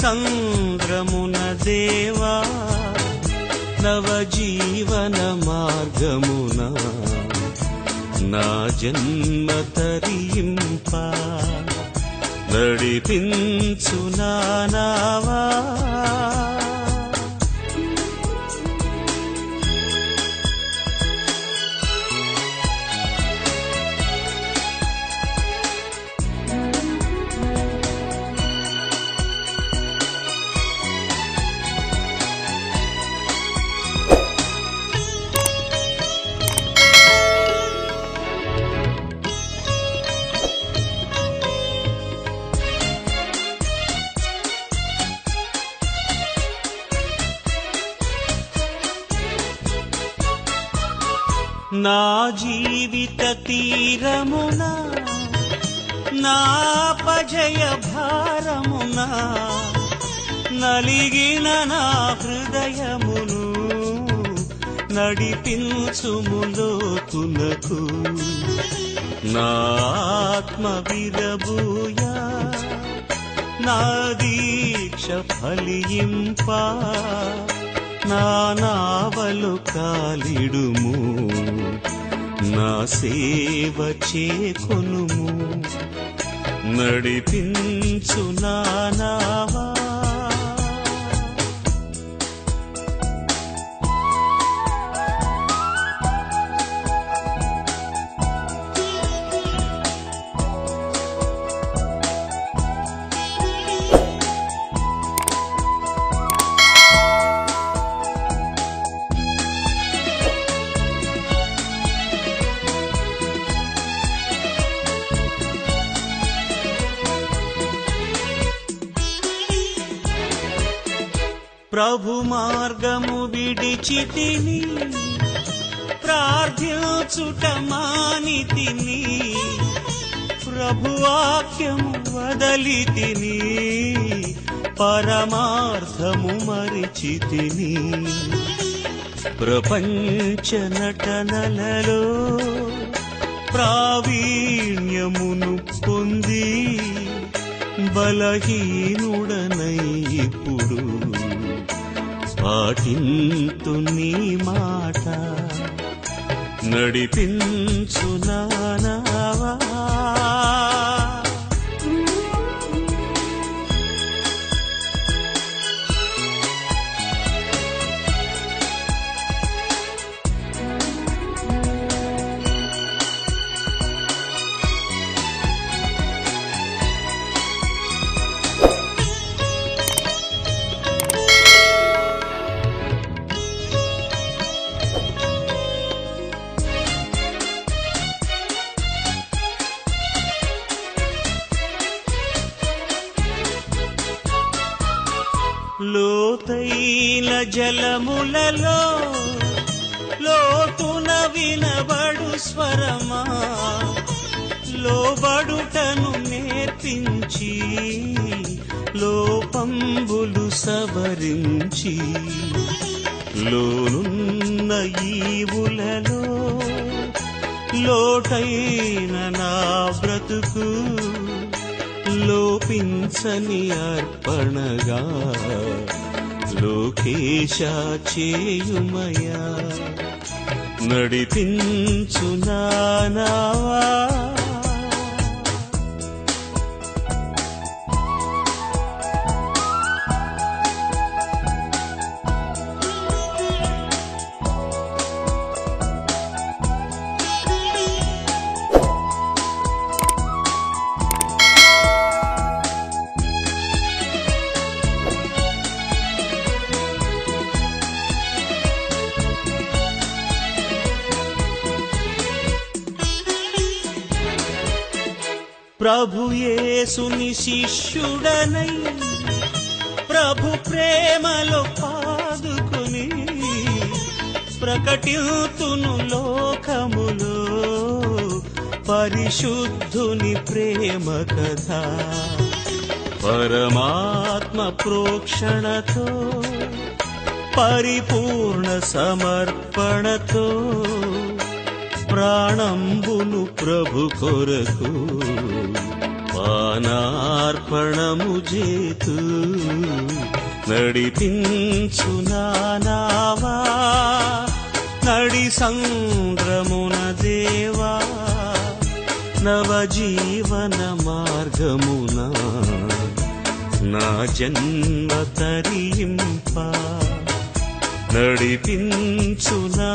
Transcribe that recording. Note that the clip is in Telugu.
సంద్రమున దేవా నవజీవన మార్గమున నా జన్మ తరింప నడిపించు నానావా నా జీవిత తీరమున నా పజయ భారమున నలిగిన నా హృదయమును నడిపించుములోతునకు నా ఆత్మ విరబూయా నా దీక్ష ఫలింపా నా నావలు కాలిడుము నా సేవ చేకొనుము నడిపించు నా నావా ప్రభు మార్గము విడిచితిని ప్రార్థించుట మానితిని ప్రభు వాక్యము వదలితిని పరమార్థము మరిచితిని ప్రపంచ నటనలలో ప్రావీణ్యమును పొంది బలహీనుడనై ఇప్పుడు పాటింతు నీ మాట నడిపించు నానావా లోతైన జలములలో లోతున వినబడు స్వరమా లోబడుటను నేర్పించి లోపంబులు సవరించి లోనున్న ఈవులలో లోటైన నా బ్రతుకు లోపించని అర్పణగా లోకేశ చేయుమయా నడిపించు నానావా ప్రభు యేసుని శిష్యుడనై ప్రభు ప్రేమలో పాదుకుని ప్రకటితును లోకములో పరిశుద్ధుని ప్రేమ కథ పరమాత్మ ప్రోక్షణతో పరిపూర్ణ సమర్పణతో ప్రాణంబును ప్రభు కొరకు గానార్పణము చేతు నడిపించు నానావా నడి సంద్రమున దేవా నవజీవన మార్గమున నా జన్మ తరింప నడిపించు నా